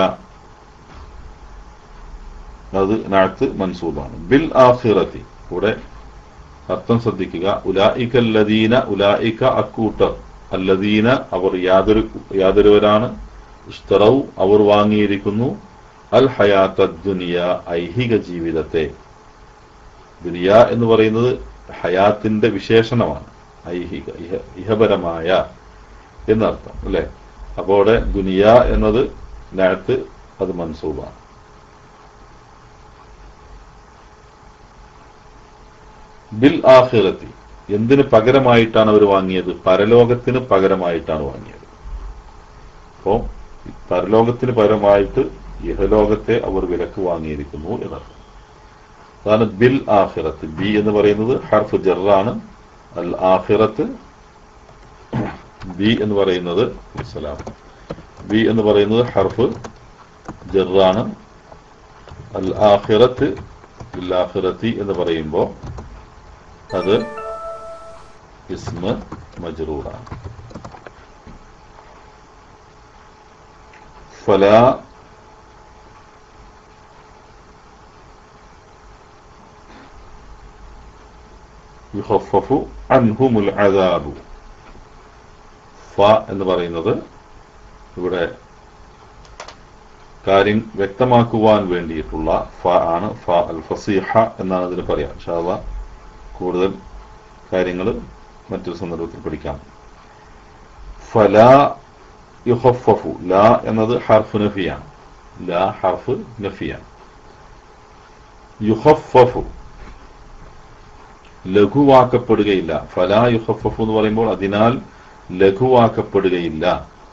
അത് നാത്ത് മൻസൂബാണ് ബിൽ ആഖിറത്തി ഇവിടെ അർത്ഥം ശ്രദ്ധിക്കുക ഉലായിക അല്ലദീന ഉലായിക അക്കൂട്ടർ അല്ലദീന അവർ യാതൊരു യാതൊരുവരാണ് ഇഷ്തറൗ അവർ വാങ്ങിയിരിക്കുന്നു അൽ ഹയാത്ത ദുനിയ ഐഹിക ജീവിതത്തെ ദുനിയ എന്ന് പറയുന്നത് ഹയാത്തിന്റെ വിശേഷണമാണ് ഐഹിക ഇഹ- ഇഹപരമായ എന്നർത്ഥം അല്ലെ അപ്പോൾ അവിടെ ദുനിയ എന്നത് നാത്ത് അത് മൻസൂബാണ് ബിൽ ആഖിറത്തി എന്തിന് പകരമായിട്ടാണ് അവർ വാങ്ങിയത് പരലോകത്തിന് പകരമായിട്ടാണ് വാങ്ങിയത് അപ്പോ ഈ പരലോകത്തിന് പകരമായിട്ട് ഇഹലോകത്തെ അവർ വിലക്ക് വാങ്ങിയിരിക്കുന്നു എന്നർത്ഥം അതാണ് ബിൽ ആഖിറത്ത് ബി എന്ന് പറയുന്നത് ഹർഫ് ജറാണ് അൽ ആഖിറത്ത് ബി എന്ന് പറയുന്നത് സലാം ബി എന്ന് പറയുന്നത് ഹർഫ് ജറാണ് അൽ ആഖിറത്ത് ബിൽ ആഖിറത്തി എന്ന് പറയുമ്പോൾ അത് ഇസ്മ മജ്റൂറാണ് ഫലാ യുഖഫഫു അൻഹുമുൽ അദാബു ഫ എന്ന് പറയുന്നത് ഇവിടെ കാര്യം വ്യക്തമാക്കുവാൻ വേണ്ടിയിട്ടുള്ള ഫ ആണ് ഫ അൽ ഫസീഹ എന്നാണ് ഇതിന് പറയാം ഇൻഷാല്ലാ കൂടുതൽ കാര്യങ്ങൾ മറ്റൊരു സന്ദർഭത്തിൽ പഠിക്കാം ഫലാ യുഹഫഫു ലാ എന്നത് ഹർഫ് നഫിയാണ് ലാ ഹർഫ് നഫിയാണ് യുഹഫഫു ലഘുവാക്കപ്പെടുകയില്ല ഫലാ യുഹഫഫു എന്ന് പറയുമ്പോൾ അതിനാൽ ലഘുവാക്കപ്പെടുകയില്ല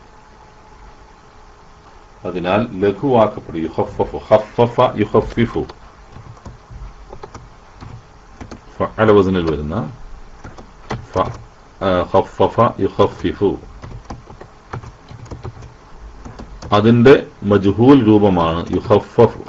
അതിനാൽ ലഘുവാക്കപ്പെടും യുഹഫഫു ഹഫഫ യുഹഫിഫു ഫഅല വസനിൽ വരുന്ന ഫ ആ, ഖഫഫ യുഖഫിഫു അതിന്റെ മജ്ഹൂൽ രൂപമാണ് യുഖഫഫു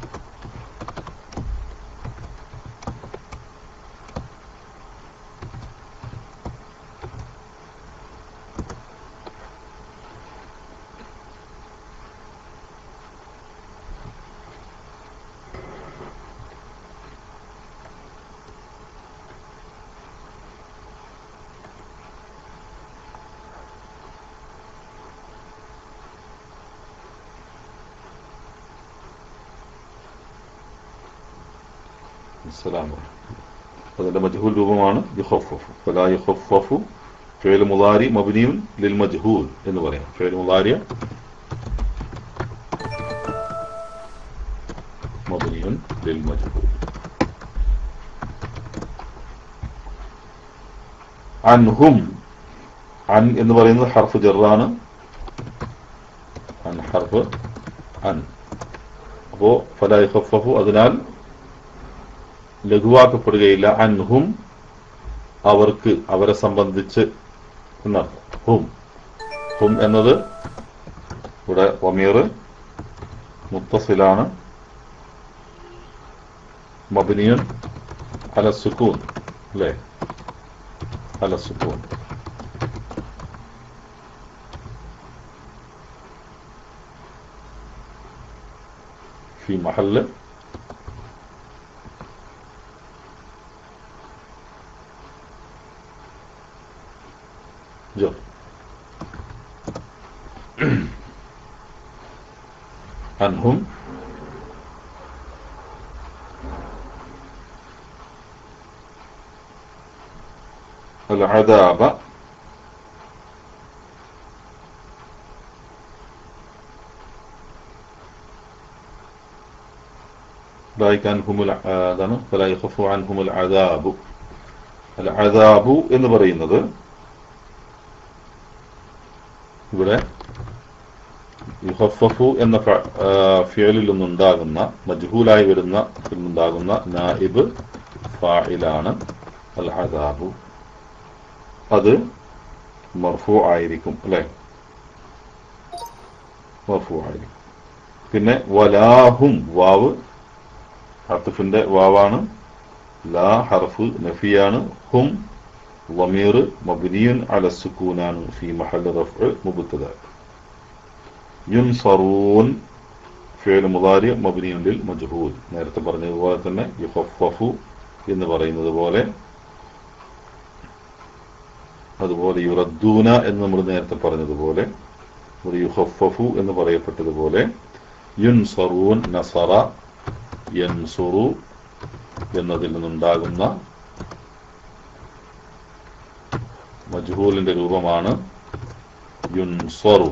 السلام അതിന്റെ മജ്ഹൂൽ രൂപമാണ് യുഖഫഫു ഫലാ യുഖഫഫു ഫിഅൽ മുളാരി മബ്നിയുൻ ലിൽ മജ്ഹൂൽ എന്ന് പറയാം ഫിഅൽ മുളാരി മബ്നിയുൻ ലിൽ മജ്ഹൂൽ അൻഹും അൻ എന്ന് പറയുന്നത് ഹർഫ് ജറാണ് അൻ ഹർഫ് അൻ അപ്പോ ഫലാ യുഖഫഫു അതിനാൽ ലഘുവാക്കപ്പെടുകയില്ല അൻഹും അവർക്ക് അവരെ സംബന്ധിച്ച് എന്നർത്ഥം ഹും ഹും എന്നത് ഇവിടെ ഒമീർ മുത്തസിലാണ് മബിനിയൻ അല സുക്കൂൻ അല്ലേ അല സുക്കൂൻ في محل جر عنهم العذاب ذلك عنهم العذاب فلا يخف عنهم العذاب العذاب എന്ന് പറയുന്നത് ഇവിടെ യുഹഫഫു എന്ന ഫ- ആ, ഫിയലിൽ നിന്നുണ്ടാകുന്ന മജ്ഹൂലായി വരുന്ന നിന്നുണ്ടാകുന്ന നായിബ് ഫായിലാണ് അൽ അദാബു അത് മർഫു ആയിരിക്കും അല്ലെ മർഫു ആയിരിക്കും പിന്നെ വലാഹും വാവ് ഹർഫിന്റെ വാവാണ് ലാ ഹർഫ് നഫിയാണ് ഹും വമീർ മബ്നിയുൻ അല സുക്കൂനാണ് ഫി മഹൽ റഫ്ഉ മുബ്തദ യുൻസറൂൻ ഫിഅൽ മുദാരി മബ്നിയുൻ ലിൽ മജ്ഹൂൽ നേരത്തെ പറഞ്ഞതുപോലെ തന്നെ യുഖഫഫു എന്ന് പറയുന്നത് പോലെ അതുപോലെ യുറദ്ദൂന എന്ന് നമ്മൾ നേരത്തെ പറഞ്ഞതുപോലെ ഒരു യുഹഫഫു എന്ന് പറയപ്പെട്ടതുപോലെ യുൻസറൂൻ നസറ യൻസുറു എന്നതിൽ നിന്നുണ്ടാകുന്ന മജ്ഹൂലിന്റെ രൂപമാണ് യുൻസറു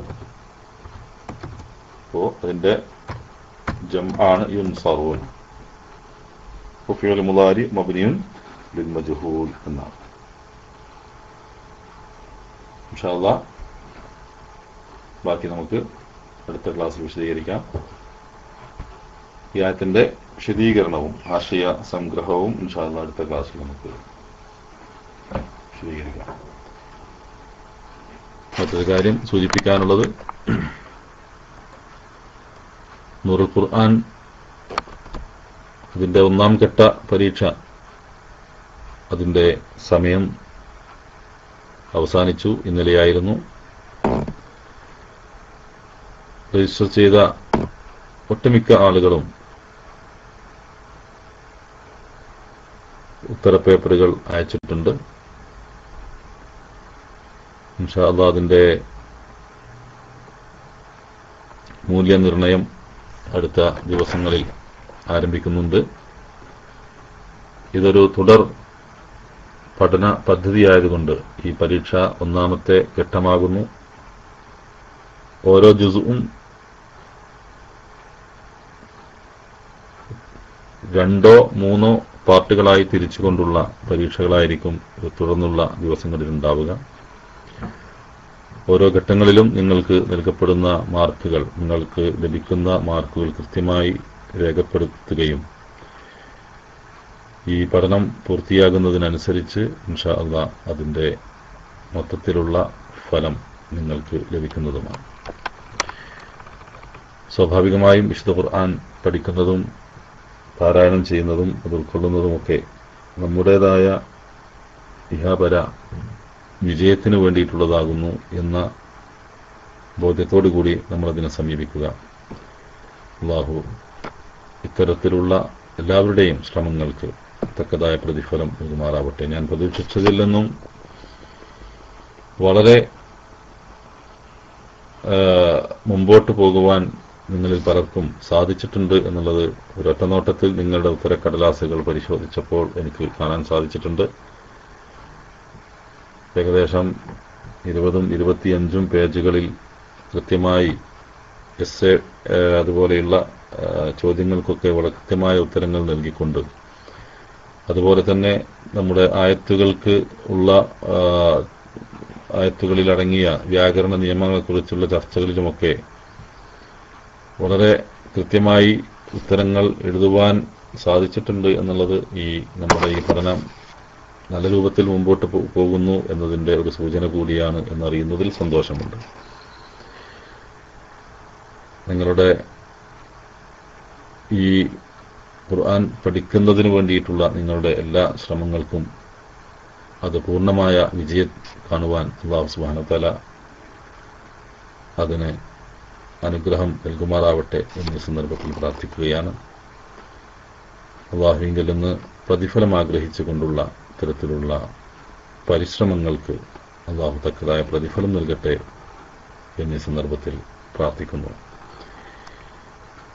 അപ്പോ അതിന്റെ ജം ആണ് യുൻസറൂൻ ഫിയൽ മുദാരി മബ്നിയുൻ ലിൽ മജ്ഹൂൽ എന്നാണ് ഇൻഷാല്ല ബാക്കി നമുക്ക് അടുത്ത ക്ലാസ്സിൽ വിശദീകരിക്കാം ഈ ആയത്തിന്റെ വിശദീകരണവും ആശയ സംഗ്രഹവും ഇൻഷാല്ല അടുത്ത ക്ലാസ്സിൽ നമുക്ക് വിശദീകരിക്കാം മറ്റൊരു കാര്യം സൂചിപ്പിക്കാനുള്ളത് നൂറുൽ ഖുർആൻ ഇതിന്റെ ഒന്നാം ഘട്ട പരീക്ഷ അതിന്റെ സമയം അവസാനിച്ചു ഇന്നലെയായിരുന്നു രജിസ്റ്റർ ചെയ്ത ഒട്ടുമിക്ക ആളുകളും ഉത്തരപേപ്പറുകൾ അയച്ചിട്ടുണ്ട് ഇൻഷാ അള്ളാ അതിന്റെ മൂല്യനിർണയം അടുത്ത ദിവസങ്ങളിൽ ആരംഭിക്കുന്നുണ്ട് ഇതൊരു തുടർ പഠന പദ്ധതിയായതുകൊണ്ട് ഈ പരീക്ഷ ഒന്നാമത്തെ ഘട്ടമാകുന്നു ഓരോ ജുസും രണ്ടോ മൂന്നോ പാർട്ടുകളായി തിരിച്ചുകൊണ്ടുള്ള പരീക്ഷകളായിരിക്കും തുടർന്നുള്ള ദിവസങ്ങളിൽ ഉണ്ടാവുക ഓരോ ഘട്ടങ്ങളിലും നിങ്ങൾക്ക് നൽകപ്പെടുന്ന മാർക്കുകൾ നിങ്ങൾക്ക് ലഭിക്കുന്ന മാർക്കുകൾ കൃത്യമായി രേഖപ്പെടുത്തുകയും ഈ പഠനം പൂർത്തിയാകുന്നതിനനുസരിച്ച് ഇൻഷാ അള്ളാ അതിന്റെ മൊത്തത്തിലുള്ള ഫലം നിങ്ങൾക്ക് ലഭിക്കുന്നതുമാണ് സ്വാഭാവികമായും വിശുദ്ധ ഖുർആൻ പഠിക്കുന്നതും പാരായണം ചെയ്യുന്നതും അത് ഉൾക്കൊള്ളുന്നതുമൊക്കെ നമ്മുടേതായ ഇഹാപര വിജയത്തിന് വേണ്ടിയിട്ടുള്ളതാകുന്നു എന്ന ബോധ്യത്തോടു കൂടി നമ്മളതിനെ സമീപിക്കുക അള്ളാഹു ഇത്തരത്തിലുള്ള എല്ലാവരുടെയും ശ്രമങ്ങൾക്ക് തക്കതായ പ്രതിഫലം നൽകുമാറാവട്ടെ ഞാൻ പ്രതീക്ഷിച്ചതിൽ നിന്നും വളരെ ആ, മുമ്പോട്ട് പോകുവാൻ നിങ്ങളിൽ പലർക്കും സാധിച്ചിട്ടുണ്ട് എന്നുള്ളത് ഒരൊറ്റ നോട്ടത്തിൽ നിങ്ങളുടെ ഉത്തരക്കടലാസുകൾ പരിശോധിച്ചപ്പോൾ എനിക്ക് കാണാൻ സാധിച്ചിട്ടുണ്ട് ഏകദേശം ഇരുപതും ഇരുപത്തിയഞ്ചും പേജുകളിൽ കൃത്യമായി എസ് എ അതുപോലെയുള്ള ആ, ചോദ്യങ്ങൾക്കൊക്കെ വളരെ കൃത്യമായ ഉത്തരങ്ങൾ നൽകിക്കൊണ്ട് അതുപോലെ തന്നെ നമ്മുടെ ആയത്തുകൾക്ക് ഉള്ള ആ, ആയത്തുകളിൽ അടങ്ങിയ വ്യാകരണ നിയമങ്ങളെക്കുറിച്ചുള്ള ചർച്ചകളിലുമൊക്കെ വളരെ കൃത്യമായി ഉത്തരങ്ങൾ എഴുതുവാൻ സാധിച്ചിട്ടുണ്ട് എന്നുള്ളത് ഈ നമ്മുടെ ഈ പഠനം നല്ല രൂപത്തിൽ മുമ്പോട്ട് പോ- പോകുന്നു എന്നതിന്റെ ഒരു സൂചന കൂടിയാണ് എന്നറിയുന്നതിൽ സന്തോഷമുണ്ട് നിങ്ങളുടെ ഈ ഖുർആൻ പഠിക്കുന്നതിന് വേണ്ടിയിട്ടുള്ള നിങ്ങളുടെ എല്ലാ ശ്രമങ്ങൾക്കും അത് പൂർണ്ണമായ വിജയം കാണുവാൻ അള്ളാഹു സുബാനത്തല അതിന് അനുഗ്രഹം നൽകുമാറാവട്ടെ എന്നീ സന്ദർഭത്തിൽ പ്രാർത്ഥിക്കുകയാണ് അള്ളാഹുവിങ്കിൽ നിന്ന് പ്രതിഫലം ആഗ്രഹിച്ചുകൊണ്ടുള്ള ഇത്തരത്തിലുള്ള പരിശ്രമങ്ങൾക്ക് അള്ളാഹു തക്കതായ പ്രതിഫലം നൽകട്ടെ എന്നീ സന്ദർഭത്തിൽ പ്രാർത്ഥിക്കുന്നു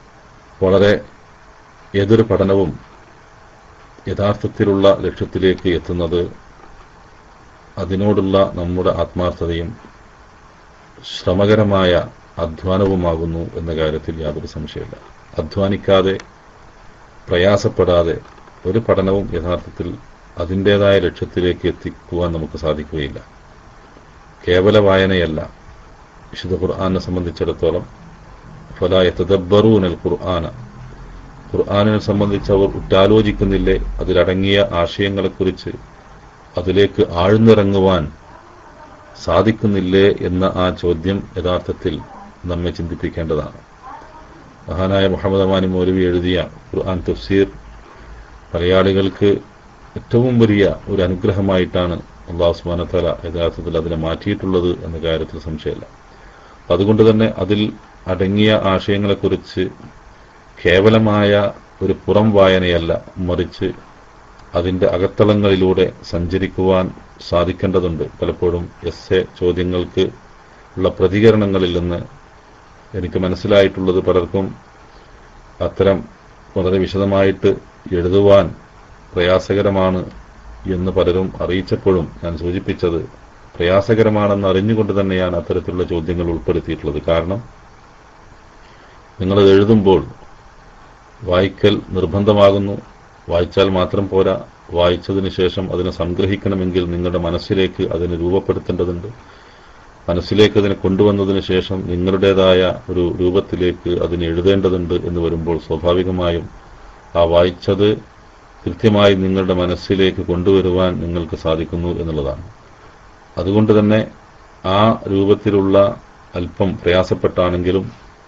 വളരെ ഏതൊരു പഠനവും യഥാർത്ഥത്തിലുള്ള ലക്ഷ്യത്തിലേക്ക് എത്തുന്നത് അതിനോടുള്ള നമ്മുടെ ആത്മാർത്ഥതയും ശ്രമകരമായ അധ്വാനവുമാകുന്നു എന്ന കാര്യത്തിൽ യാതൊരു സംശയമില്ല അധ്വാനിക്കാതെ പ്രയാസപ്പെടാതെ ഒരു പഠനവും യഥാർത്ഥത്തിൽ അതിൻ്റെതായ ലക്ഷ്യത്തിലേക്ക് എത്തിക്കുവാൻ നമുക്ക് സാധിക്കുകയില്ല കേവല വായനയല്ല വിശുദ്ധ ഖുർആാനെ സംബന്ധിച്ചിടത്തോളം ഫലായ തദബ്ബറൂനൽ ഖുർആന ഖുർആാനിനെ സംബന്ധിച്ച് അവർ ഉറ്റാലോചിക്കുന്നില്ലേ അതിലടങ്ങിയ ആശയങ്ങളെക്കുറിച്ച് അതിലേക്ക് ആഴ്ന്നിറങ്ങുവാൻ സാധിക്കുന്നില്ലേ എന്ന ആ ചോദ്യം യഥാർത്ഥത്തിൽ നമ്മെ ചിന്തിപ്പിക്കേണ്ടതാണ് മഹാനായ മുഹമ്മദ് അമാനി മൗലവി എഴുതിയ ഖുർആൻ തഫ്സീർ മലയാളികൾക്ക് ഏറ്റവും വലിയ ഒരു അനുഗ്രഹമായിട്ടാണ് അള്ളാഹു സുബാനത്തല യഥാർത്ഥത്തിൽ അതിനെ മാറ്റിയിട്ടുള്ളത് എന്ന കാര്യത്തിൽ സംശയമില്ല അതുകൊണ്ട് തന്നെ അതിൽ അടങ്ങിയ ആശയങ്ങളെക്കുറിച്ച് കേവലമായ ഒരു പുറം വായനയല്ല മറിച്ച് അതിൻ്റെ അകത്തളങ്ങളിലൂടെ സഞ്ചരിക്കുവാൻ സാധിക്കേണ്ടതുണ്ട് പലപ്പോഴും എസ് എ ചോദ്യങ്ങൾക്ക് ഉള്ള പ്രതികരണങ്ങളിൽ നിന്ന് എനിക്ക് മനസ്സിലായിട്ടുള്ളത് പലർക്കും അത്തരം വളരെ വിശദമായിട്ട് എഴുതുവാൻ പ്രയാസകരമാണ് എന്ന് പലരും അറിയിച്ചപ്പോഴും ഞാൻ സൂചിപ്പിച്ചത് പ്രയാസകരമാണെന്ന് അറിഞ്ഞുകൊണ്ട് തന്നെയാണ് അത്തരത്തിലുള്ള ചോദ്യങ്ങൾ ഉൾപ്പെടുത്തിയിട്ടുള്ളത് കാരണം നിങ്ങളത് എഴുതുമ്പോൾ വായിക്കൽ നിർബന്ധമാകുന്നു വായിച്ചാൽ മാത്രം പോരാ വായിച്ചതിന് ശേഷം അതിനെ സംഗ്രഹിക്കണമെങ്കിൽ നിങ്ങളുടെ മനസ്സിലേക്ക് അതിനെ രൂപപ്പെടുത്തേണ്ടതുണ്ട് മനസ്സിലേക്ക് അതിനെ കൊണ്ടുവന്നതിന് ശേഷം നിങ്ങളുടേതായ ഒരു രൂപത്തിലേക്ക് അതിനെ എഴുതേണ്ടതുണ്ട് എന്ന് വരുമ്പോൾ സ്വാഭാവികമായും ആ വായിച്ചത് കൃത്യമായി നിങ്ങളുടെ മനസ്സിലേക്ക് കൊണ്ടുവരുവാൻ നിങ്ങൾക്ക് സാധിക്കുന്നു എന്നുള്ളതാണ് അതുകൊണ്ട് തന്നെ ആ രൂപത്തിലുള്ള അല്പം പ്രയാസപ്പെട്ടാണെങ്കിലും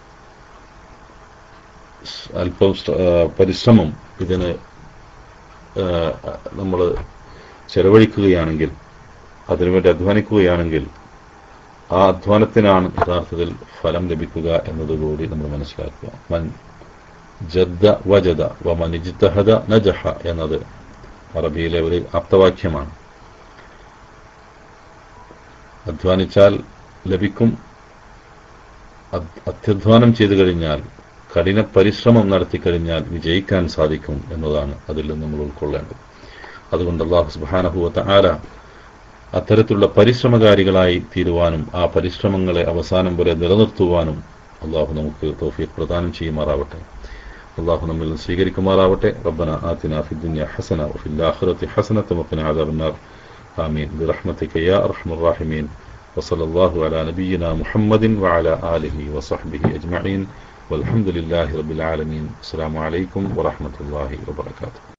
അല്പം പരിശ്രമം ഇതിന് നമ്മൾ ചെലവഴിക്കുകയാണെങ്കിൽ അതിനുവേണ്ടി അധ്വാനിക്കുകയാണെങ്കിൽ ആ അധ്വാനത്തിനാണ് യഥാർത്ഥത്തിൽ ഫലം ലഭിക്കുക എന്നതുകൂടി നമ്മൾ മനസ്സിലാക്കുക മൻ ജദ്ദ വജദ വ മനിജിത്തഹദ നജഹ എന്നത് അറബിയിലെ ഒരു ആപ്തവാക്യമാണ് അധ്വാനിച്ചാൽ ലഭിക്കും അത്യധ്വാനം ചെയ്തു കഴിഞ്ഞാൽ കഠിന പരിശ്രമം നടത്തിക്കഴിഞ്ഞാൽ വിജയിക്കാൻ സാധിക്കും എന്നതാണ് അതിൽ നിന്ന് നമ്മൾ ഉൾക്കൊള്ളേണ്ടത് അതുകൊണ്ട് അള്ളാഹു സുബാനഹുവത്ത ആര അത്തരത്തിലുള്ള പരിശ്രമകാരികളായി തീരുവാനും ആ പരിശ്രമങ്ങളെ അവസാനം വരെ നിലനിർത്തുവാനും അള്ളാഹു നമുക്ക് തോഫീഖ് പ്രദാനം ചെയ്യുമാറാവട്ടെ അള്ളാഹു നമ്മിൽ സ്വീകരിക്കുമാറാവട്ടെ റബ്ബന ആതിന ഫി ദുനിയ ഹസന വഫി الآخرة حسنة وقنا عذاب النار آمين برحمتك يا أرحم الراحمين وصلى الله على نبينا محمد وعلى آله وصحبه أجمعين والحمد لله رب العالمين السلام عليكم ورحمة الله وبركاته